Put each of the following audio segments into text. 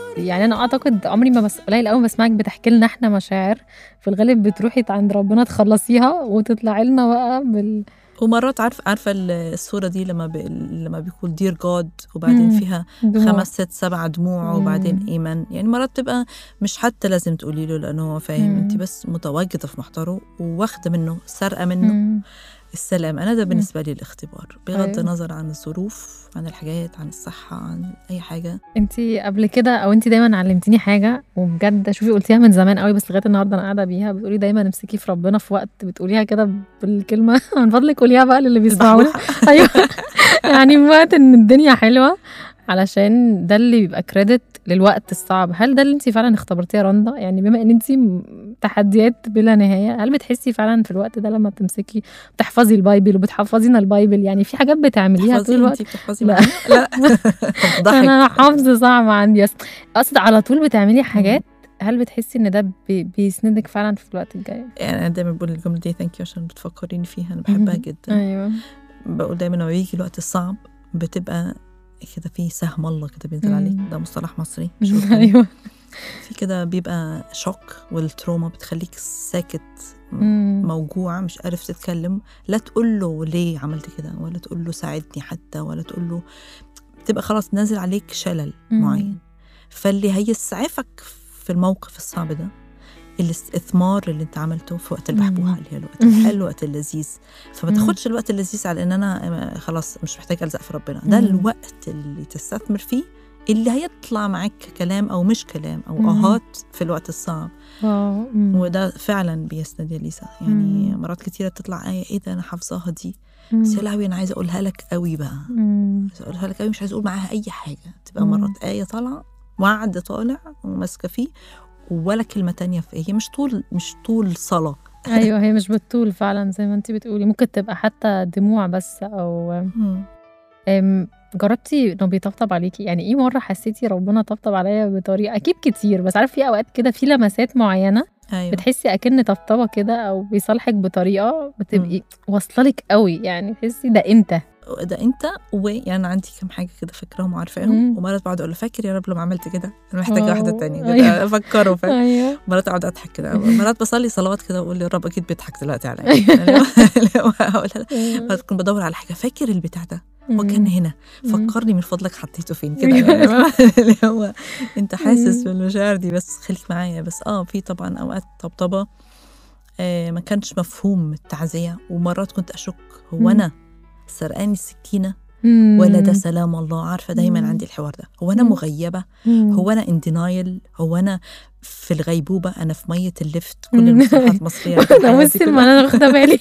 يعني انا اعتقد عمري ما بس قليل قوي بسمعك بتحكي لنا احنا مشاعر في الغالب بتروحي عند ربنا تخلصيها وتطلعي لنا بقى بال ومرات عارف عارفه الصوره دي لما ب... لما بيقول دير جاد وبعدين مم. فيها دموع. خمس ست سبع دموع مم. وبعدين ايمان يعني مرات تبقى مش حتى لازم تقولي له لانه هو فاهم مم. انت بس متواجده في محضره وواخده منه سارقه منه مم. السلام انا ده بالنسبه لي الاختبار بغض أيوة. النظر عن الظروف عن الحاجات عن الصحه عن اي حاجه انتي قبل كده او انتي دايما علمتيني حاجه وبجد شوفي قلتيها من زمان قوي بس لغايه النهارده انا قاعده بيها بتقولي دايما امسكي في ربنا في وقت بتقوليها كده بالكلمه من فضلك قوليها بقى للي بيسمعونا البحبوحة. ايوه يعني في وقت ان الدنيا حلوه علشان ده اللي بيبقى كريدت للوقت الصعب هل ده اللي انت فعلا اختبرتيه يا رندا يعني بما ان انت تحديات بلا نهايه هل بتحسي فعلا في الوقت ده لما بتمسكي بتحفظي البايبل وبتحفظينا البايبل يعني في حاجات بتعمليها طول بتحفظي الوقت انت بتحفظي لا. معايا؟ لا ضحك انا حافظ صعب عندي بس اقصد على طول بتعملي حاجات هل بتحسي ان ده بي بيسندك فعلا في الوقت الجاي يعني انا دايما بقول الجمله دي ثانك يو عشان بتفكريني فيها انا بحبها مهم. جدا ايوه بقول دايما لما بيجي الوقت الصعب بتبقى كده في سهم الله كده بينزل مم. عليك ده مصطلح مصري مش أردني. ايوه في كده بيبقى شوك والتروما بتخليك ساكت مم. موجوع مش عارف تتكلم لا تقول له ليه عملت كده ولا تقول له ساعدني حتى ولا تقول له بتبقى خلاص نازل عليك شلل مم. معين فاللي هيسعفك في الموقف الصعب ده الاستثمار اللي انت عملته في وقت البحبوحه مم. اللي هي الوقت مم. الحلو الوقت اللذيذ فما مم. تاخدش الوقت اللذيذ على ان انا خلاص مش محتاج الزق في ربنا ده مم. الوقت اللي تستثمر فيه اللي هيطلع معاك كلام او مش كلام او مم. اهات في الوقت الصعب اه مم. وده فعلا بيسند يا ليسا يعني مم. مرات كتيرة تطلع آية إيه ده أنا حافظاها دي مم. بس يا لهوي أنا عايزة أقولها لك قوي بقى مم. عايزة أقولها لك قوي مش عايزة أقول معاها أي حاجة تبقى مم. مرات آية طالعة وعد طالع وماسكة فيه ولا كلمة تانية في هي مش طول مش طول صلاة ايوه هي مش بالطول فعلا زي ما انت بتقولي ممكن تبقى حتى دموع بس او أم، جربتي انه بيطبطب عليكي يعني ايه مره حسيتي ربنا طبطب عليا بطريقه اكيد كتير بس عارف في اوقات كده في لمسات معينه أيوة بتحسي اكن طبطبه كده او بيصالحك بطريقه بتبقي واصله لك قوي يعني تحسي ده انت ده انت ويعني انا عندي كم حاجه كده فاكراهم مم. وعارفاهم ومرات بقعد اقول له فاكر يا رب لما عملت كده انا محتاجه واحده اه، تانية ايوه. كده افكره فاهم ايوه مرات اقعد اضحك كده مرات بصلي صلوات كده واقول الرب اكيد بيضحك دلوقتي عليا أيوة. يعني اللي هو هقولها مرات كنت بدور على حاجه فاكر البتاع ده هو كان هنا مم. فكرني من فضلك حطيته فين كده أيوة. يعني اللي هو انت حاسس مم. بالمشاعر دي بس خليك معايا بس اه في طبعا اوقات طبطبه آه ما كانش مفهوم التعزيه ومرات كنت اشك هو مم. انا سرقاني السكينه مم. ولا ده سلام الله عارفه دايما مم. عندي الحوار ده هو انا مم. مغيبه مم. هو انا ان دينايل هو انا في الغيبوبه انا في ميه اللفت كل مم. المصطلحات المصريه ده الحياة دي بصي كلها. ما انا واخده بالي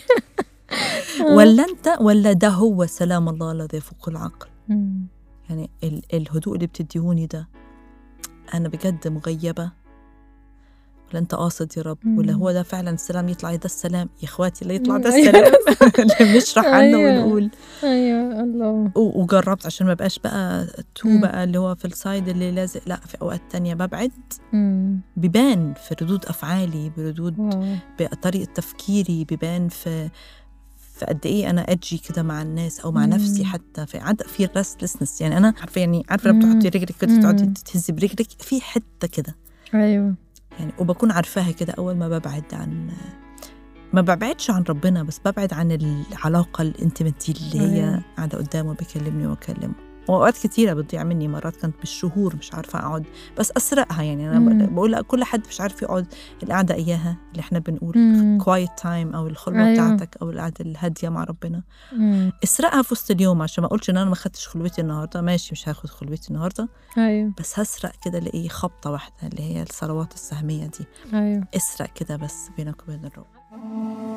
ولا انت ولا ده هو سلام الله الذي يفوق العقل مم. يعني ال- الهدوء اللي بتديهوني ده انا بجد مغيبه ولا انت قاصد يا رب ولا مم. هو ده فعلا السلام يطلع ده السلام يا اخواتي لا يطلع مم. ده أيوة. السلام اللي بنشرح عنه أيوة. ونقول ايوه الله و- وجربت عشان ما بقاش بقى تو مم. بقى اللي هو في السايد اللي لازق لا في اوقات تانية ببعد مم. بيبان في ردود افعالي بردود واو. بطريقه تفكيري بيبان في في قد ايه انا ادجي كده مع الناس او مع مم. نفسي حتى في عد في الريستلسنس يعني انا عارفه يعني عارفه لما مم. بتحطي رجلك كده تقعدي مم. تهزي برجلك في حته كده ايوه يعني وبكون عارفاها كده اول ما ببعد عن ما ببعدش عن ربنا بس ببعد عن العلاقه الانتمتي اللي هي أيوة. قاعده قدامه بيكلمني واكلمه واوقات كتيره بتضيع مني مرات كانت بالشهور مش عارفه اقعد بس اسرقها يعني انا مم. بقول لا كل حد مش عارف يقعد القعده اياها اللي احنا بنقول مم. كوايت تايم او الخلوه أيوة. بتاعتك او القعده الهاديه مع ربنا مم. اسرقها في وسط اليوم عشان ما اقولش ان انا ما خدتش خلوتي النهارده ماشي مش هاخد خلوتي النهارده ايوه بس هسرق كده الاقي خبطه واحده اللي هي الصلوات السهميه دي ايوه اسرق كده بس بينك وبين الرب